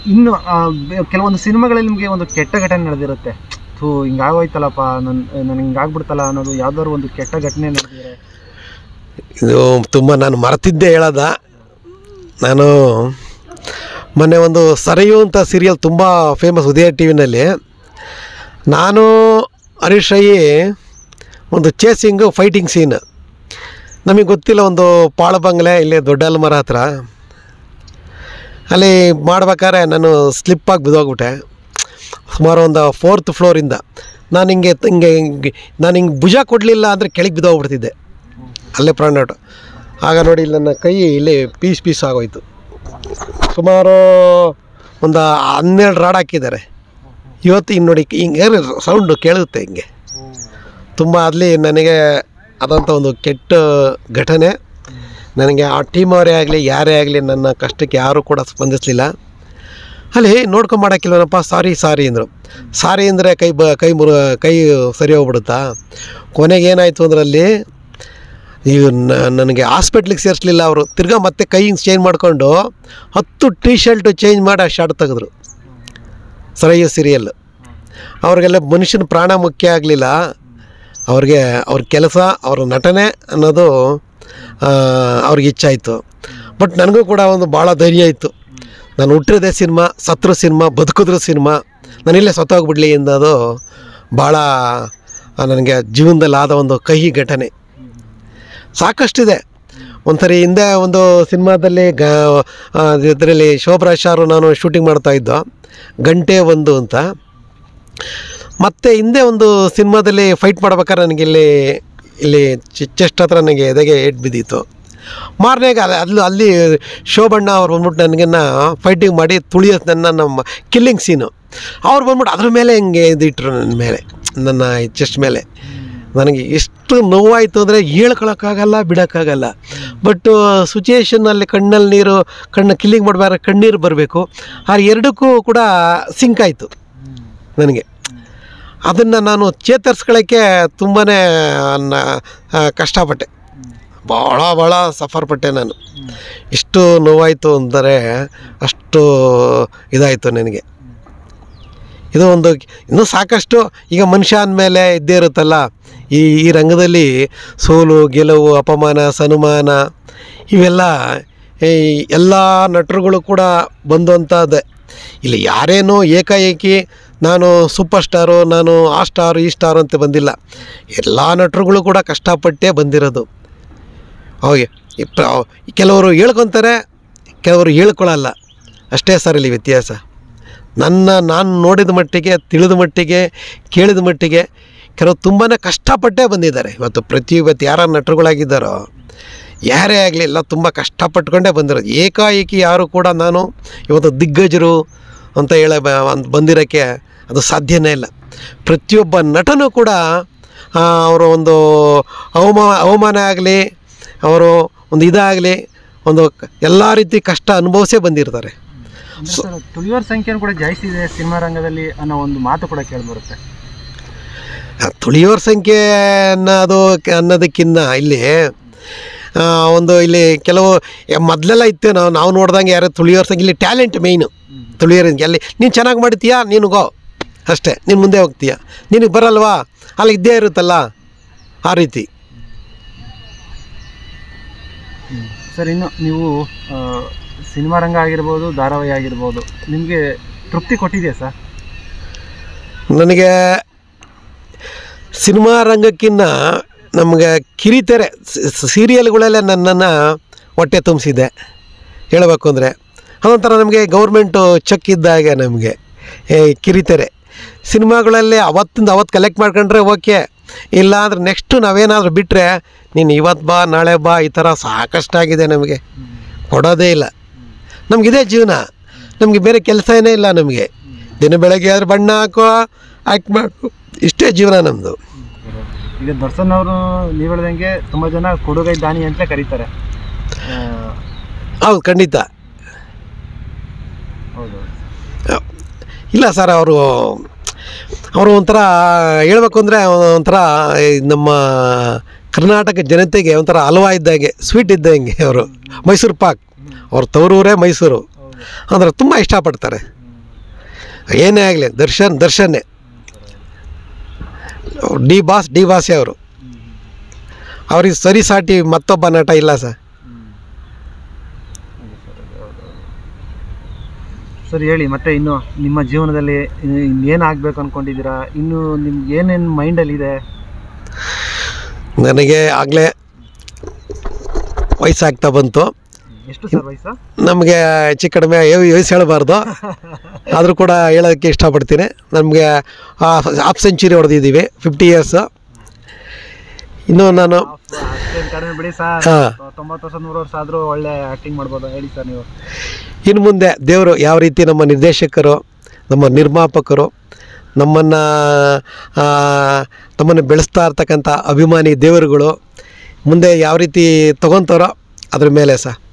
ಇನ್ನು ಆ, ಬೆ- ಕೆಲವೊಂದು ಸಿನಿಮಾಗಳಲ್ಲಿ ನಿಮಗೆ ಒಂದು ಕೆಟ್ಟ ಘಟನೆ ನಡೆದಿರುತ್ತೆ ಥೂ ಹಿಂಗಾಗೋಯ್ತಲ್ಲಪ್ಪ ನನ್ ನನಗೆ ಹಿಂಗಾಗ್ಬಿಡ್ತಲ್ಲ ಅನ್ನೋದು ಯಾವ್ದಾದ್ರು ಒಂದು ಕೆಟ್ಟ ಘಟನೆ ನಡೆದಿದ್ರೆ ಇದು ತುಂಬ ನಾನು ಮರೆತಿದ್ದೆ ಹೇಳೋದ ನಾನು ಮೊನ್ನೆ ಒಂದು ಸರಿಯು ಅಂತ ಸೀರಿಯಲ್ ತುಂಬ ಫೇಮಸ್ ಉದಯ ಟಿ ವಿನಲ್ಲಿ ನಾನು ಹರೀಶ್ ರೈ ಒಂದು ಚೇಸಿಂಗು ಫೈಟಿಂಗ್ ಸೀನ್ ನಮಗೆ ಗೊತ್ತಿಲ್ಲ ಒಂದು ಪಾಳು ಬಂಗ್ಲೆ ಇಲ್ಲೇ ದೊಡ್ಡ ಅಲ್ಮರ ಹತ್ರ ಅಲ್ಲಿ ಮಾಡ್ಬೇಕಾದ್ರೆ ನಾನು ಸ್ಲಿಪ್ಪಾಗಿ ಬಿದ್ದೋಗ್ಬಿಟ್ಟೆ ಸುಮಾರು ಒಂದು ಫೋರ್ತ್ ಫ್ಲೋರಿಂದ ನಾನು ಹಿಂಗೆ ಹಿಂಗೆ ಹಿಂಗೆ ನಾನು ಹಿಂಗೆ ಭುಜ ಕೊಡಲಿಲ್ಲ ಅಂದರೆ ಕೆಳಗೆ ಬಿದ್ದೋಗ್ಬಿಡ್ತಿದ್ದೆ ಅಲ್ಲೇ ಪ್ರಾಣ ಔಟ್ ಆಗ ನೋಡಿ ಇಲ್ಲಿ ನನ್ನ ಕೈ ಇಲ್ಲಿ ಪೀಸ್ ಪೀಸ್ ಆಗೋಯ್ತು ಸುಮಾರು ಒಂದು ಹನ್ನೆರಡು ರಾಡ್ ಹಾಕಿದ್ದಾರೆ ಇವತ್ತು ಇನ್ನು ನೋಡಿ ಹಿಂಗೆ ಸೌಂಡು ಕೇಳುತ್ತೆ ಹಿಂಗೆ ತುಂಬ ಅಲ್ಲಿ ನನಗೆ ಅದಂಥ ಒಂದು ಕೆಟ್ಟ ಘಟನೆ ನನಗೆ ಆ ಟೀಮ್ ಅವರೇ ಆಗಲಿ ಯಾರೇ ಆಗಲಿ ನನ್ನ ಕಷ್ಟಕ್ಕೆ ಯಾರೂ ಕೂಡ ಸ್ಪಂದಿಸಲಿಲ್ಲ ಅಲ್ಲಿ ನೋಡ್ಕೊಂಬಾಡಕ್ಕಿಲ್ವನಪ್ಪ ಸಾರಿ ಸಾರಿ ಅಂದರು ಸಾರಿ ಅಂದರೆ ಕೈ ಬ ಕೈ ಮುರು ಕೈ ಸರಿ ಹೋಗ್ಬಿಡುತ್ತಾ ಕೊನೆಗೆ ಏನಾಯಿತು ಅದರಲ್ಲಿ ಈಗ ನನಗೆ ಹಾಸ್ಪಿಟ್ಲಿಗೆ ಸೇರಿಸ್ಲಿಲ್ಲ ಅವರು ತಿರ್ಗಾ ಮತ್ತೆ ಕೈ ಹಿಂಗೆ ಚೇಂಜ್ ಮಾಡಿಕೊಂಡು ಹತ್ತು ಟೀ ಶರ್ಟು ಚೇಂಜ್ ಮಾಡಿ ಆ ಶಾರ್ಟ್ ತೆಗೆದ್ರು ಸರಯ್ಯ ಸೀರಿಯಲ್ ಅವ್ರಿಗೆಲ್ಲ ಮನುಷ್ಯನ ಪ್ರಾಣ ಮುಖ್ಯ ಆಗಲಿಲ್ಲ ಅವ್ರಿಗೆ ಅವ್ರ ಕೆಲಸ ಅವ್ರ ನಟನೆ ಅನ್ನೋದು ಆ, ಅವ್ರಿಗೆ ಇಚ್ಛಾಯಿತು ಬಟ್ ನನಗೂ ಕೂಡ ಒಂದು ಭಾಳ ಧೈರ್ಯ ಇತ್ತು ನಾನು ಹುಟ್ಟಿರೋದೇ ಸಿನಿಮಾ ಸತ್ರು ಸಿನಿಮಾ ಬದುಕಿದ್ರು ಸಿನಿಮಾ ನಾನಿಲ್ಲೇ ಸತ್ತೋಗ್ಬಿಡ್ಲಿ ಅನ್ನೋದು ಭಾಳ ನನಗೆ ಜೀವನದಲ್ಲಿ ಆದ ಒಂದು ಕಹಿ ಘಟನೆ ಸಾಕಷ್ಟಿದೆ ಒಂದ್ಸರಿ ಹಿಂದೆ ಒಂದು ಸಿನಿಮಾದಲ್ಲಿ ಗ ಇದರಲ್ಲಿ ಶೋಭರಾಜ್ ಶಾರು ನಾನು ಶೂಟಿಂಗ್ ಮಾಡ್ತಾ ಇದ್ದೋ ಗಂಟೆ ಒಂದು ಅಂತ ಮತ್ತು ಹಿಂದೆ ಒಂದು ಸಿನಿಮಾದಲ್ಲಿ ಫೈಟ್ ಮಾಡ್ಬೇಕಾದ್ರೆ ನನಗೆ ಇಲ್ಲಿ ಇಲ್ಲಿ ಚೆಸ್ಟ್ ಹತ್ರ ನನಗೆ ಎದೆಗೆ ಏಟ್ ಬಿದ್ದಿತ್ತು ಮಾರನೇಗ ಅಲ್ಲಿ ಅಲ್ಲಿ ಶೋಭಣ್ಣ ಅವ್ರು ಬಂದ್ಬಿಟ್ಟು ನನಗನ್ನ ಫೈಟಿಂಗ್ ಮಾಡಿ ತುಳಿಯೋ ನನ್ನ ನಮ್ಮ ಕಿಲ್ಲಿಂಗ್ ಸೀನು ಅವ್ರು ಬಂದ್ಬಿಟ್ಟು ಅದ್ರ ಮೇಲೆ ಹಿಂಗೆ ಇದಿಟ್ರು ನನ್ನ ಮೇಲೆ ನನ್ನ ಚೆಸ್ಟ್ ಮೇಲೆ ನನಗೆ ಎಷ್ಟು ನೋವಾಯಿತು ಅಂದರೆ ಹೇಳ್ಕೊಳಕ್ಕಾಗಲ್ಲ ಬಿಡೋಕ್ಕಾಗಲ್ಲ ಬಟ್ ಸಿಚುಯೇಷನ್ನಲ್ಲಿ ಕಣ್ಣಲ್ಲಿ ನೀರು ಕಣ್ಣು ಕಿಲ್ಲಿಂಗ್ ಮಾಡಬೇಕಾದ್ರೆ ಕಣ್ಣೀರು ಬರಬೇಕು ಆ ಎರಡಕ್ಕೂ ಕೂಡ ಸಿಂಕ್ ಆಯಿತು ನನಗೆ ಅದನ್ನು ನಾನು ಚೇತರಿಸ್ಕೊಳ್ಳೋಕ್ಕೆ ತುಂಬಾ ಕಷ್ಟಪಟ್ಟೆ ಭಾಳ ಭಾಳ ಸಫರ್ ಪಟ್ಟೆ ನಾನು ಎಷ್ಟು ನೋವಾಯಿತು ಅಂದರೆ ಅಷ್ಟು ಇದಾಯಿತು ನನಗೆ ಇದು ಒಂದು ಇನ್ನೂ ಸಾಕಷ್ಟು ಈಗ ಮನುಷ್ಯ ಅಂದಮೇಲೆ ಇದ್ದೇ ಇರುತ್ತಲ್ಲ ಈ ಈ ರಂಗದಲ್ಲಿ ಸೋಲು ಗೆಲುವು ಅಪಮಾನ ಸನ್ಮಾನ ಇವೆಲ್ಲ ಈ ಎಲ್ಲ ನಟರುಗಳು ಕೂಡ ಬಂದಂಥದ್ದೇ ಇಲ್ಲಿ ಯಾರೇನೋ ಏಕಾಏಕಿ ನಾನು ಸೂಪರ್ ಸ್ಟಾರು ನಾನು ಆ ಸ್ಟಾರು ಈ ಸ್ಟಾರು ಅಂತ ಬಂದಿಲ್ಲ ಎಲ್ಲ ನಟರುಗಳು ಕೂಡ ಕಷ್ಟಪಟ್ಟೇ ಬಂದಿರೋದು ಅವಾಗೆ ಈ ಪ್ರ ಕೆಲವರು ಹೇಳ್ಕೊತಾರೆ ಕೆಲವರು ಹೇಳ್ಕೊಳ್ಳಲ್ಲ ಅಷ್ಟೇ ಸರ್ ಇಲ್ಲಿ ವ್ಯತ್ಯಾಸ ನನ್ನ ನಾನು ನೋಡಿದ ಮಟ್ಟಿಗೆ ತಿಳಿದ ಮಟ್ಟಿಗೆ ಕೇಳಿದ ಮಟ್ಟಿಗೆ ಕೆಲವು ತುಂಬಾ ಕಷ್ಟಪಟ್ಟೇ ಬಂದಿದ್ದಾರೆ ಇವತ್ತು ಪ್ರತಿ ಇವತ್ತು ಯಾರ ನಟರುಗಳಾಗಿದ್ದಾರೋ ಯಾರೇ ಆಗಲಿ ಎಲ್ಲ ತುಂಬ ಕಷ್ಟಪಟ್ಕೊಂಡೇ ಬಂದಿರೋದು ಏಕಾಏಕಿ ಯಾರು ಕೂಡ ನಾನು ಇವತ್ತು ದಿಗ್ಗಜರು ಅಂತ ಹೇಳ ಬ- ಅಂತ ಬಂದಿರೋಕ್ಕೆ ಅದು ಸಾಧ್ಯನೇ ಇಲ್ಲ ಪ್ರತಿಯೊಬ್ಬ ನಟನೂ ಕೂಡ ಆ, ಅವರ ಒಂದು ಅವಮಾ ಅವಮಾನ ಆಗಲಿ ಅವರು ಒಂದು ಇದಾಗಲಿ ಒಂದು ಎಲ್ಲ ರೀತಿ ಕಷ್ಟ ಅನುಭವಿಸೇ ಬಂದಿರ್ತಾರೆ ಅಂದ್ರೆ ಸರ್, ತುಳಿಯೋರ್ ಸಂಖ್ಯೆನೂ ಕೂಡ ಜಾಸ್ತಿ ಇದೆ ಸಿನಿಮಾ ರಂಗದಲ್ಲಿ ಅನ್ನೋ ಒಂದು ಮಾತು ಕೂಡ ಕೇಳಿಬರುತ್ತೆ ಆ ತುಳಿಯೋರ ಸಂಖ್ಯೆ ಅನ್ನೋದು ಕ- ಅನ್ನೋದಕ್ಕಿಂತ ಇಲ್ಲಿ ಆ, ಒಂದು ಇಲ್ಲಿ ಕೆಲವು ಯ- ಮೊದಲೆಲ್ಲ ಇತ್ತು ನಾವು ನಾವು ನೋಡ್ದಂಗೆ ಯಾರು ತುಳಿಯೋರ ಸಂಖ್ಯೆ ಇಲ್ಲಿ ಟ್ಯಾಲೆಂಟ್ ಮೇಯ್ನು ತುಳಿಯೋರಿಗೆ ಅಲ್ಲಿ ನೀನು ಚೆನ್ನಾಗಿ ಮಾಡ್ತೀಯಾ ನೀನು ಗೋ ಅಷ್ಟೇ ನೀನು ಮುಂದೆ ಹೋಗ್ತೀಯ ನಿನಗೆ ಬರಲ್ವಾ ಅಲ್ಲಿ ಇದ್ದೇ ಇರುತ್ತಲ್ಲ ಆ ರೀತಿ ಸರ್ ಇನ್ನು ನೀವು ಆ, ಸಿನಿಮಾ ರಂಗ ಆಗಿರ್ಬೋದು ಧಾರಾವಾಹಿ ಆಗಿರ್ಬೋದು ನಿಮಗೆ ತೃಪ್ತಿ ಕೊಟ್ಟಿದೆಯಾ ಸರ್ ನನಗೆ ಸಿನಿಮಾ ರಂಗಕ್ಕಿಂತ ನಮಗೆ ಕಿರಿತೆರೆ ಸ- ಸೀರಿಯಲ್ಗಳಲ್ಲೇ ನನ್ನನ್ನು ಹೊಟ್ಟೆ ತುಂಬಿಸಿದೆ ಹೇಳಬೇಕು ಅಂದರೆ ಅದೊಂಥರ ನಮಗೆ ಗೌರ್ಮೆಂಟು ಚೆಕ್ ಇದ್ದಾಗೆ ನಮಗೆ ಏ ಕಿರಿತೆರೆ ಸಿನಿಮಾಗಳಲ್ಲಿ ಅವತ್ತಿಂದ ಅವತ್ತು ಕಲೆಕ್ಟ್ ಮಾಡ್ಕೊಂಡ್ರೆ ಓಕೆ ಇಲ್ಲ ಅಂದ್ರೆ ನೆಕ್ಸ್ಟು ನಾವೇನಾದರೂ ಬಿಟ್ಟರೆ ನೀನು ಇವತ್ತು ಬಾ ನಾಳೆ ಬಾ ಈ ಥರ ಸಾಕಷ್ಟಾಗಿದೆ ನಮಗೆ ಕೊಡೋದೇ ಇಲ್ಲ ನಮಗಿದೇ ಜೀವನ ನಮಗೆ ಬೇರೆ ಕೆಲಸ ಏನೇ ಇಲ್ಲ ನಮಗೆ ದಿನ ಬೆಳಗ್ಗೆ ಆದ್ರೆ ಬಣ್ಣ ಹಾಕೋ ಆ್ಯಕ್ಟ್ ಮಾಡು ಇಷ್ಟೇ ಜೀವನ ನಮ್ಮದು ಈಗ ದರ್ಶನ್ ಅವರು ನೀವು ಹೇಳ್ದಂಗೆ ತುಂಬ ಜನ ಕೊಡುಗೈ ದಾನಿ ಅಂತ ಕರೀತಾರೆ ಆ, ಹೌದು ಖಂಡಿತ ಹೌದು ಇಲ್ಲ ಸರ್ ಅವರು ಅವರು ಒಂಥರ ಹೇಳ್ಬೇಕು ಅಂದರೆ ಒಂಥರ ಈ ನಮ್ಮ ಕರ್ನಾಟಕ ಜನತೆಗೆ ಒಂಥರ ಹಲ್ವಾ ಇದ್ದಾಗೆ ಸ್ವೀಟ್ ಇದ್ದಂಗೆ ಅವರು ಮೈಸೂರು ಪಾಕ್ ಅವ್ರ ತವರೂರೇ ಮೈಸೂರು ಅಂದ್ರೆ ತುಂಬ ಇಷ್ಟಪಡ್ತಾರೆ ಏನೇ ಆಗಲಿ ದರ್ಶನ್ ದರ್ಶನ್ನೇ ಡಿ ಬಾಸ್ ಡಿ ಬಾಸೇ ಅವರು ಅವ್ರಿಗೆ ಸರಿ ಸಾಟಿ ಮತ್ತೊಬ್ಬ ನಟ ಇಲ್ಲ ಸರ್ ಸರ್ ಹೇಳಿ ಮತ್ತೆ ಇನ್ನು ನಿಮ್ಮ ಜೀವನದಲ್ಲಿ ಏನು ಆಗ್ಬೇಕು ಅನ್ಕೊಂಡಿದ್ದೀರಾ ಇನ್ನು ನಿಮ್ಗೆ ಏನೇನು ಮೈಂಡಲ್ಲಿ ಇದೆ ನನಗೆ ಆಗಲೇ ವಯಸ್ಸಾಗ್ತಾ ಬಂತು ಎಷ್ಟು ಸರ್ ವಯಸ್ಸು ನಮಗೆ ಹೆಚ್ಚು ಕಡಿಮೆ ವಯಸ್ಸು ಹೇಳಬಾರ್ದು ಆದರೂ ಕೂಡ ಹೇಳೋಕ್ಕೆ ಇಷ್ಟಪಡ್ತೀನಿ ನಮಗೆ ಹಾಫ್ ಸೆಂಚುರಿ ಹೊಡೆದಿದ್ದೀವಿ ಫಿಫ್ಟಿ ಇಯರ್ಸು ಇನ್ನೂ ನಾನು ಅಷ್ಟೇನು ಕಡಿಮೆ ಬಿಡಿ ಸರ್ ಹಾ. ತೊಂಬತ್ತು ವರ್ಷ ನೂರು ವರ್ಷ ಆದರೂ ಒಳ್ಳೆ ಆ್ಯಕ್ಟಿಂಗ್ ಮಾಡ್ಬೋದು ಹೇಳಿ ಸರ್ ನೀವು ಇನ್ನು ಮುಂದೆ ದೇವರು ಯಾವ ರೀತಿ ನಮ್ಮ ನಿರ್ದೇಶಕರು ನಮ್ಮ ನಿರ್ಮಾಪಕರು ನಮ್ಮನ್ನು ನಮ್ಮನ್ನು ಬೆಳೆಸ್ತಾ ಇರ್ತಕ್ಕಂಥ ಅಭಿಮಾನಿ ದೇವರುಗಳು ಮುಂದೆ ಯಾವ ರೀತಿ ತಗೊತಾರೋ ಅದ್ರ ಮೇಲೆ ಸಹ